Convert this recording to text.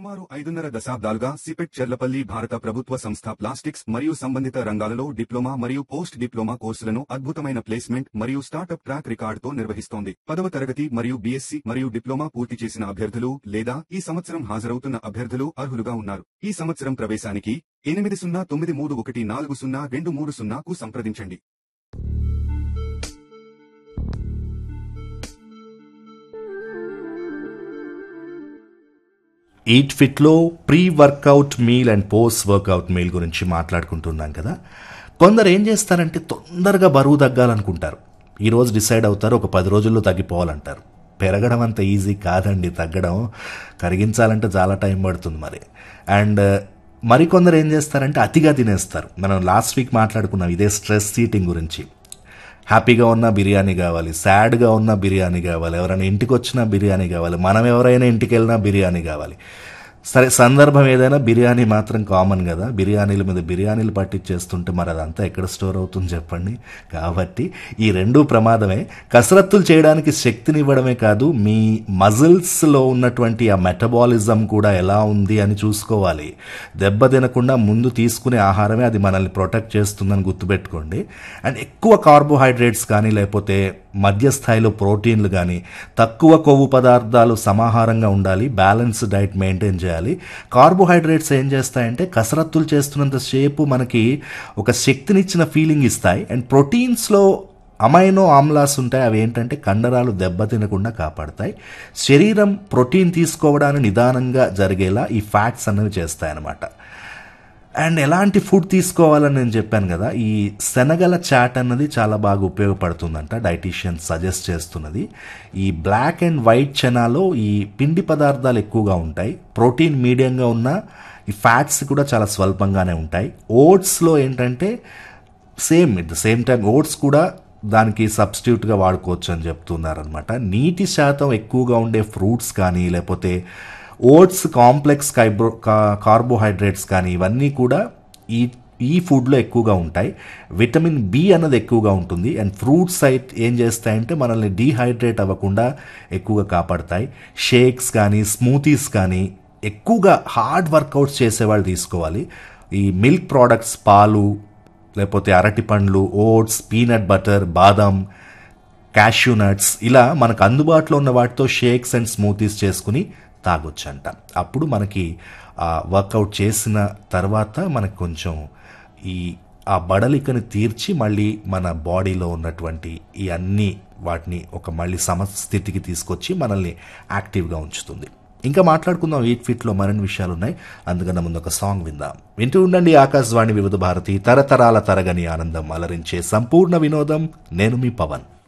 సుమారు ఐదున్నర దశాబ్దాలుగా సిపెట్ చెర్లపల్లి భారత ప్రభుత్వ సంస్థ ప్లాస్టిక్స్ మరియు సంబంధిత రంగాలలో డిప్లొమా మరియు పోస్ట్ డిప్లొమా కోర్సులను అద్భుతమైన ప్లేస్మెంట్ మరియు స్టార్టప్ ట్రాక్ రికార్డుతో నిర్వహిస్తోంది పదవ తరగతి మరియు బీఎస్సీ మరియు డిప్లొమా పూర్తి చేసిన అభ్యర్థులు లేదా ఈ సంవత్సరం హాజరవుతున్న అభ్యర్థులు అర్హులుగా ఉన్నారు ఈ సంవత్సరం ప్రవేశానికి ఎనిమిది సున్నా తొమ్మిది మూడు ఒకటి నాలుగు సున్నా రెండు మూడు సున్నాకు సంప్రదించండి ఈట్ ఫిట్లో pre workout meal and post workout meal గురించి మాట్లాడుకుంటున్నాం కదా కొందరు ఏం చేస్తారంటే తొందరగా బరువు తగ్గాలనుకుంటారు ఈరోజు డిసైడ్ అవుతారు ఒక పది రోజుల్లో తగ్గిపోవాలంటారు పెరగడం అంత ఈజీ కాదండి తగ్గడం కరిగించాలంటే చాలా టైం పడుతుంది మరి అండ్ మరికొందరు ఏం చేస్తారంటే అతిగా తినేస్తారు మనం లాస్ట్ వీక్ మాట్లాడుకున్నాం ఇదే స్ట్రెస్ ఈటింగ్ గురించి హ్యాపీగా ఉన్న బిర్యానీ కావాలి సాడ్గా ఉన్న బిర్యానీ కావాలి ఎవరైనా ఇంటికి వచ్చినా బిర్యానీ కావాలి మనం ఎవరైనా ఇంటికి వెళ్ళినా బిర్యానీ కావాలి సరే సందర్భం ఏదైనా బిర్యానీ మాత్రం కామన్ కదా బిర్యానీల మీద బిర్యానీలు పట్టించేస్తుంటే మరి అదంతా ఎక్కడ స్టోర్ అవుతుంది చెప్పండి కాబట్టి ఈ రెండూ ప్రమాదమే కసరత్తులు చేయడానికి శక్తినివ్వడమే కాదు మీ మజిల్స్లో ఉన్నటువంటి ఆ మెటబాలిజం కూడా ఎలా ఉంది అని చూసుకోవాలి దెబ్బ తినకుండా ముందు తీసుకునే ఆహారమే అది మనల్ని ప్రొటెక్ట్ చేస్తుందని గుర్తుపెట్టుకోండి అండ్ ఎక్కువ కార్బోహైడ్రేట్స్ కానీ లేకపోతే మధ్య స్థాయిలో ప్రోటీన్లు కానీ తక్కువ కొవ్వు పదార్థాలు సమాహారంగా ఉండాలి బ్యాలెన్స్ డైట్ మెయింటైన్ చేయాలి కార్బోహైడ్రేట్స్ ఏం చేస్తాయంటే కసరత్తులు చేస్తున్నంత సేపు మనకి ఒక శక్తినిచ్చిన ఫీలింగ్ ఇస్తాయి అండ్ ప్రోటీన్స్లో అమైనో ఆమ్లాస్ ఉంటాయి అవి ఏంటంటే కండరాలు దెబ్బతినకుండా కాపాడతాయి శరీరం ప్రోటీన్ తీసుకోవడాన్ని నిదానంగా జరిగేలా ఈ ఫ్యాట్స్ అనేవి చేస్తాయన్నమాట అండ్ ఎలాంటి ఫుడ్ తీసుకోవాలని నేను చెప్పాను కదా ఈ శనగల చాట్ అన్నది చాలా బాగా ఉపయోగపడుతుందంట డైటీషియన్ సజెస్ట్ చేస్తున్నది ఈ బ్లాక్ అండ్ వైట్ చనాలో ఈ పిండి పదార్థాలు ఎక్కువగా ఉంటాయి ప్రోటీన్ మీడియంగా ఉన్న ఈ ఫ్యాట్స్ కూడా చాలా స్వల్పంగానే ఉంటాయి ఓట్స్లో ఏంటంటే same at the same time oats కూడా దానికి సబ్స్టిట్యూట్గా వాడుకోవచ్చు అని చెప్తున్నారనమాట నీటి శాతం ఎక్కువగా ఉండే ఫ్రూట్స్ కానీ లేకపోతే ఓట్స్ కాంప్లెక్స్ కైబ్రో కార్బోహైడ్రేట్స్ కానీ ఇవన్నీ కూడా ఈ ఈ ఫుడ్లో ఎక్కువగా ఉంటాయి విటమిన్ బి అన్నది ఎక్కువగా ఉంటుంది అండ్ ఫ్రూట్స్ అయితే ఏం చేస్తాయంటే మనల్ని డీహైడ్రేట్ అవ్వకుండా ఎక్కువగా కాపాడతాయి షేక్స్ కానీ స్మూతీస్ కానీ ఎక్కువగా హార్డ్ వర్కౌట్స్ చేసేవాళ్ళు తీసుకోవాలి ఈ మిల్క్ ప్రోడక్ట్స్ పాలు లేకపోతే అరటి పండ్లు ఓట్స్ పీనట్ బటర్ బాదం క్యాష్యూ నట్స్ ఇలా మనకు అందుబాటులో ఉన్న వాటితో షేక్స్ అండ్ స్మూతీస్ చేసుకుని తాగొచ్చంట అప్పుడు మనకి ఆ వర్కౌట్ చేసిన తర్వాత మనకు కొంచెం ఈ ఆ బడలికని తీర్చి మళ్ళీ మన బాడీలో ఉన్నటువంటి ఈ అన్ని వాటిని ఒక మళ్ళీ సమస్థితికి తీసుకొచ్చి మనల్ని యాక్టివ్గా ఉంచుతుంది ఇంకా మాట్లాడుకుందాం ఎయిట్ ఫీట్లో మరిన్ని విషయాలు ఉన్నాయి అందుకన్నా ముందు ఒక సాంగ్ విందాం వింటూ ఉండండి ఆకాశవాణి వివిధ భారతి తరతరాల తరగని ఆనందం అలరించే సంపూర్ణ వినోదం నేను మీ పవన్